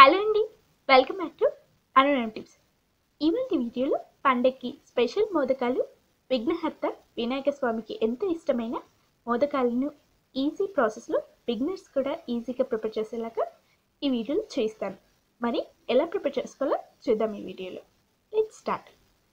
hello అండి welcome back to Anuram tips ఇవాళ వీడియోలో పండక్కి స్పెషల్ మోదకాలు విఘ్నహర్త వినాయక స్వామికి ఎంతో ఇష్టమైన మోదకాలను ఈజీ ప్రాసెస్లో బిగినర్స్ కూడా ఈజీగా ప్రిపేర్ చేసేలాగా ఈ వీడియోలో చేస్తాను మరి ఎలా ప్రిపేర్ చేసుకోవాలో చూద్దాం ఈ వీడియోలో లెట్ స్టార్ట్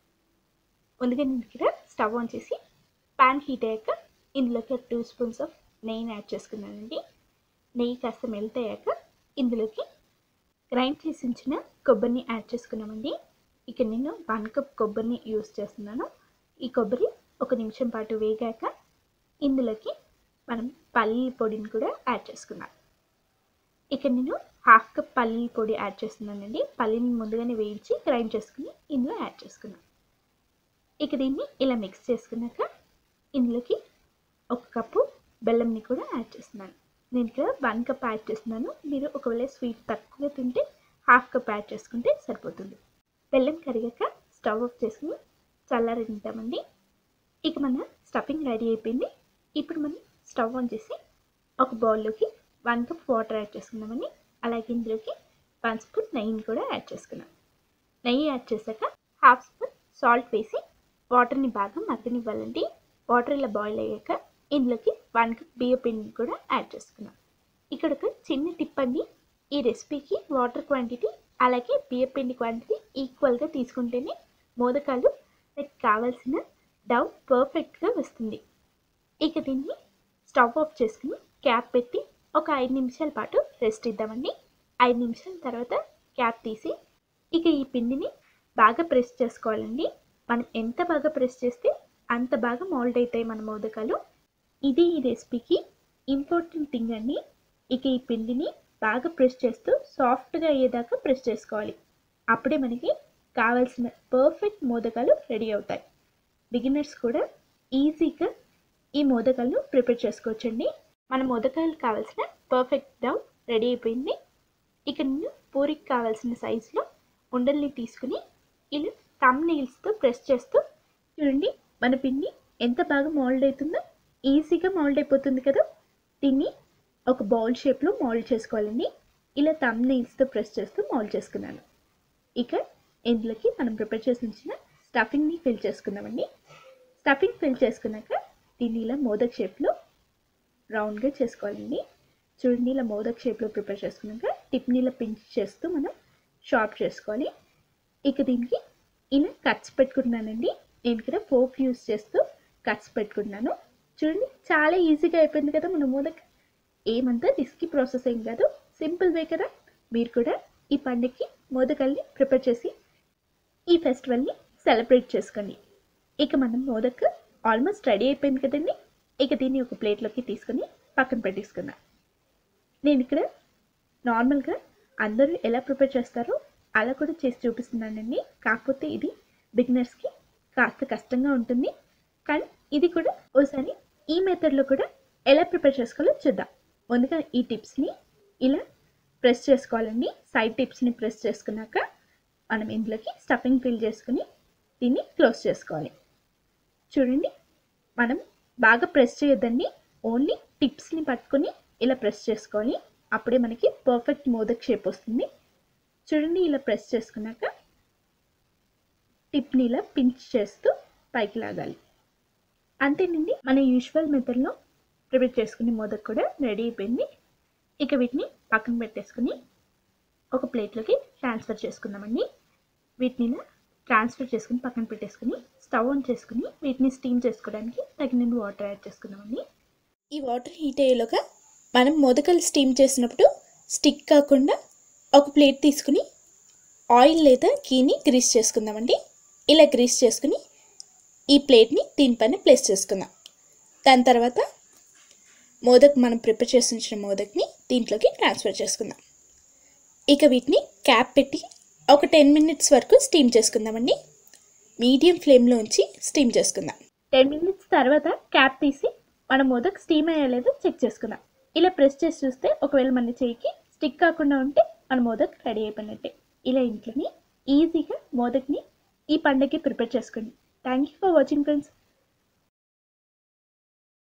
ముందుగా నేను ఇక్కడ స్టవ్ ఆన్ చేసి పాన్ హీట్ అయ్యాక ఇందులోకి టూ స్పూన్స్ ఆఫ్ నెయ్యిని యాడ్ చేసుకున్నానండి నెయ్యి కాస్త మెల్ట్ అయ్యాక ఇందులోకి గ్రైండ్ చేసి ఉంచిన కొబ్బరిని యాడ్ చేసుకున్నామండి ఇక నేను వన్ కప్ కొబ్బరిని యూస్ చేస్తున్నాను ఈ కొబ్బరి ఒక నిమిషం పాటు వేగాక ఇందులోకి మనం పల్లీల పొడిని కూడా యాడ్ చేసుకున్నాం ఇక నేను హాఫ్ కప్ పల్లీల పొడి యాడ్ చేస్తున్నానండి పల్లీని ముందుగానే వేయించి గ్రైండ్ చేసుకుని ఇందులో యాడ్ చేసుకున్నాం ఇక దీన్ని ఇలా మిక్స్ చేసుకున్నాక ఇందులోకి ఒక కప్పు బెల్లంని కూడా యాడ్ చేస్తున్నాను నేను ఇక్కడ వన్ కప్ యాడ్ చేస్తున్నాను మీరు ఒకవేళ స్వీట్ తక్కువ తింటే హాఫ్ కప్ యాడ్ చేసుకుంటే సరిపోతుంది బెల్లం కరిగాక స్టవ్ ఆఫ్ చేసుకుని చల్లారింటామండి ఇక మన స్టఫింగ్ రెడీ అయిపోయింది ఇప్పుడు మనం స్టవ్ ఆన్ చేసి ఒక బౌల్లోకి వన్ కప్ వాటర్ యాడ్ చేసుకున్నామని అలాగే ఇందులోకి వన్ స్పూన్ నెయ్యిని కూడా యాడ్ చేసుకున్నాం నెయ్యి యాడ్ చేశాక హాఫ్ స్పూన్ సాల్ట్ వేసి వాటర్ని బాగా మగ్గనివ్వాలండి వాటర్ ఇలా బాయిల్ అయ్యాక ఇందులోకి వన్ కప్ బియ్య పిండిని కూడా యాడ్ చేసుకున్నాం ఇక్కడ ఒక చిన్న టిప్ అండి ఈ రెసిపీకి వాటర్ క్వాంటిటీ అలాగే బియ్య పిండి క్వాంటిటీ ఈక్వల్గా తీసుకుంటేనే మోదకాలు మీకు కావాల్సిన డవ్ పర్ఫెక్ట్గా వస్తుంది ఇక దీన్ని స్టవ్ ఆఫ్ చేసుకుని క్యాప్ పెట్టి ఒక ఐదు నిమిషాల పాటు రెస్ట్ ఇద్దామండి ఐదు నిమిషాల తర్వాత క్యాప్ తీసి ఇక ఈ పిండిని బాగా ప్రెస్ చేసుకోవాలండి మనం ఎంత బాగా ప్రెస్ చేస్తే అంత బాగా మోల్డ్ అవుతాయి మన మోదకాలు ఇది ఈ రెసిపీకి ఇంపార్టెంట్ థింగ్ అండి ఇక ఈ పిండిని బాగా ప్రెస్ చేస్తూ సాఫ్ట్గా అయ్యేదాకా ప్రెస్ చేసుకోవాలి అప్పుడే మనకి కావాల్సిన పర్ఫెక్ట్ మోదకాలు రెడీ అవుతాయి బిగినర్స్ కూడా ఈజీగా ఈ మోదకాలను ప్రిపేర్ చేసుకోవచ్చండి మన మోదకాయలు కావాల్సిన పర్ఫెక్ట్ డవ్ రెడీ అయిపోయింది ఇక నేను పూరికి కావాల్సిన సైజులో ఉండల్ని తీసుకుని ఇలా తమ్ నీల్స్తో ప్రెస్ చేస్తూ చూడండి మన పిండి ఎంత బాగా మోల్డ్ అవుతుందో ఈజీగా మోల్డ్ అయిపోతుంది కదా దీన్ని ఒక బౌల్ షేప్లో మోల్డ్ చేసుకోవాలండి ఇలా తమ్ నీల్స్తో ప్రెస్ చేస్తూ మోల్డ్ చేసుకున్నాను ఇక ఇందులోకి మనం ప్రిపేర్ చేసి ఉంచిన స్టఫింగ్ని ఫిల్ చేసుకుందామండి స్టఫింగ్ ఫిల్ చేసుకున్నాక దీన్ని ఇలా మోదక్ షేప్లో రౌండ్గా చేసుకోవాలండి చూడండి ఇలా మోదక్ షేప్లో ప్రిపేర్ చేసుకున్నాక టిప్ని ఇలా పించ్ చేస్తూ మనం షార్ప్ చేసుకోవాలి ఇక దీనికి ఇలా కట్స్ పెట్టుకుంటున్నానండి నేను ఇక్కడ ఫోక్ యూస్ చేస్తూ కట్స్ పెట్టుకుంటున్నాను చూడండి చాలా ఈజీగా అయిపోయింది కదా మన మోదక్ ఏమంతా రిస్కీ ప్రాసెస్ ఏం కాదు సింపుల్ వే కదా మీరు కూడా ఈ పండుగకి మోదకల్ని ప్రిపేర్ చేసి ఈ ఫెస్టివల్ని సెలబ్రేట్ చేసుకోండి ఇక మనం మోదక్ ఆల్మోస్ట్ రెడీ అయిపోయింది కదండి ఇక దీన్ని ఒక ప్లేట్లోకి తీసుకొని పక్కన పెట్టేసుకుందాం నేను ఇక్కడ నార్మల్గా అందరూ ఎలా ప్రిపేర్ చేస్తారో అలా కూడా చేసి చూపిస్తున్నానండి కాకపోతే ఇది బిగినర్స్కి కాస్త కష్టంగా ఉంటుంది కానీ ఇది కూడా ఒకసారి ఈ మెథడ్లో కూడా ఎలా ప్రిపేర్ చేసుకోవాలో చూద్దాం ముందుగా ఈ టిప్స్ని ఇలా ప్రెస్ చేసుకోవాలండి సైడ్ టిప్స్ని ప్రెస్ చేసుకున్నాక మనం ఇందులోకి స్టఫింగ్ ఫిల్ చేసుకుని దీన్ని క్లోజ్ చేసుకోవాలి చూడండి మనం బాగా ప్రెస్ చేయొద్దండి ఓన్లీ టిప్స్ని పట్టుకొని ఇలా ప్రెస్ చేసుకోవాలి అప్పుడే మనకి పర్ఫెక్ట్ మోదక్ షేప్ వస్తుంది చూడండి ఇలా ప్రెస్ చేసుకున్నాక టిప్ని ఇలా పించ్ చేస్తూ పైకి లాగాలి అంతేనండి మన యూజువల్ మెథడ్లో ప్రిపేర్ చేసుకునే మోదక్ కూడా రెడీ అయిపోయింది ఇక వీటిని పక్కన పెట్టేసుకుని ఒక ప్లేట్లోకి ట్రాన్స్ఫర్ చేసుకుందామండి వీటిని ఇలా ట్రాన్స్ఫర్ చేసుకుని పక్కన పెట్టేసుకుని స్టవ్ ఆన్ చేసుకుని వీటిని స్టీమ్ చేసుకోవడానికి తగినన్ని వాటర్ యాడ్ చేసుకుందామండి ఈ వాటర్ హీట్ అయ్యేలోగా మనం మొదకలు స్టీమ్ చేసినప్పుడు స్టిక్ కాకుండా ఒక ప్లేట్ తీసుకుని ఆయిల్ లేదా గీని గ్రీస్ చేసుకుందామండి ఇలా గ్రీస్ చేసుకుని ఈ ప్లేట్ని దీనిపైన ప్లేస్ చేసుకుందాం దాని తర్వాత మోదక్ మనం ప్రిపేర్ చేసి ఉంచిన మోదక్ని దీంట్లోకి ట్రాన్స్ఫర్ చేసుకుందాం ఇక వీటిని క్యాప్ పెట్టి ఒక టెన్ మినిట్స్ వరకు స్టీమ్ చేసుకుందామండి మీడియం ఫ్లేమ్లో ఉంచి స్టీమ్ చేసుకుందాం టెన్ మినిట్స్ తర్వాత క్యాప్ తీసి మన మోదక్ స్టీమ్ అయ్యలేదో చెక్ చేసుకుందాం ఇలా ప్రెస్ చేసి చూస్తే ఒకవేళ మన చేయికి స్టిక్ కాకుండా ఉంటే మన మోదక్ రెడీ అయిపోయినట్టే ఇలా ఇంట్లోని ఈజీగా మోదక్ని ఈ పండగకి ప్రిపేర్ చేసుకోండి thank you for watching friends